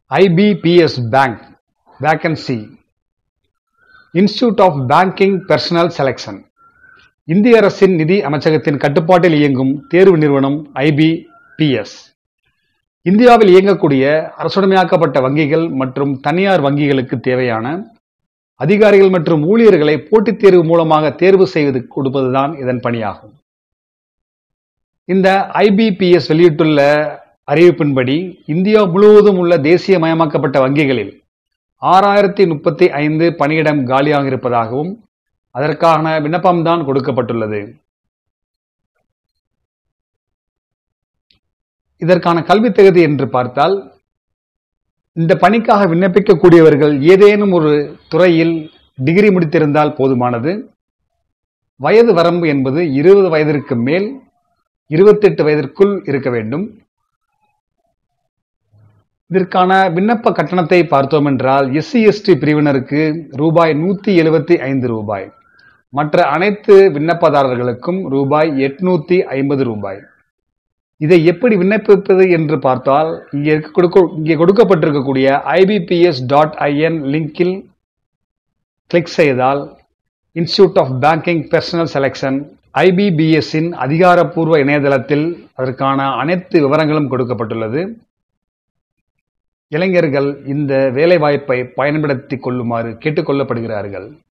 IBPS bank vacancy institute of banking personnel selection இந்திய அரசின் நிதி அமைச்சகத்தின் கட்டுப்பாட்டில் இயங்கும் தேர்வு நிறுவனம் ஐபிபிஎஸ் இந்தியாவில் இயங்கக்கூடிய அரசுடைமையாக்கப்பட்ட வங்கிகள் மற்றும் தனியார் வங்கிகளுக்கு தேவையான அதிகாரிகள் மற்றும் ஊழியர்களை போட்டித் தேர்வு மூலமாக தேர்வு செய்து கொடுப்பதுதான் இதன் பணியாகும் இந்த ஐபிபிஎஸ் வெளியிட்டுள்ள அறிவிப்பின்படி இந்தியா முழுவதும் உள்ள தேசியமயமாக்கப்பட்ட வங்கிகளில் ஆறாயிரத்தி முப்பத்தி ஐந்து பணியிடம் காலியாக இருப்பதாகவும் அதற்கான விண்ணப்பம்தான் கொடுக்கப்பட்டுள்ளது இதற்கான கல்வி தகுதி என்று பார்த்தால் இந்த பணிக்காக விண்ணப்பிக்கக்கூடியவர்கள் ஏதேனும் ஒரு துறையில் டிகிரி முடித்திருந்தால் போதுமானது வயது வரம்பு என்பது இருபது வயதிற்கு மேல் இருபத்தெட்டு வயதிற்குள் இருக்க வேண்டும் இதற்கான விண்ணப்ப கட்டணத்தை பார்த்தோம் என்றால் எஸ்சி எஸ்டி பிரிவினருக்கு ரூபாய் நூத்தி எழுபத்தி ஐந்து ரூபாய் மற்ற அனைத்து விண்ணப்பதாரர்களுக்கும் ரூபாய் எட்நூத்தி ஐம்பது ரூபாய் இதை எப்படி விண்ணப்பிப்பது என்று பார்த்தால் இங்கே கொடுக்க இங்கே கொடுக்கப்பட்டிருக்கக்கூடிய ஐபிபிஎஸ் டாட் ஐஎன் லிங்கில் கிளிக் செய்தால் institute of banking personnel selection ஐபிபிஎஸ்ஸின் அதிகாரப்பூர்வ இணையதளத்தில் அதற்கான அனைத்து விவரங்களும் கொடுக்கப்பட்டுள்ளது இளைஞர்கள் இந்த வேலைவாய்ப்பை பயன்படுத்திக் கொள்ளுமாறு கேட்டுக்கொள்ளப்படுகிறார்கள்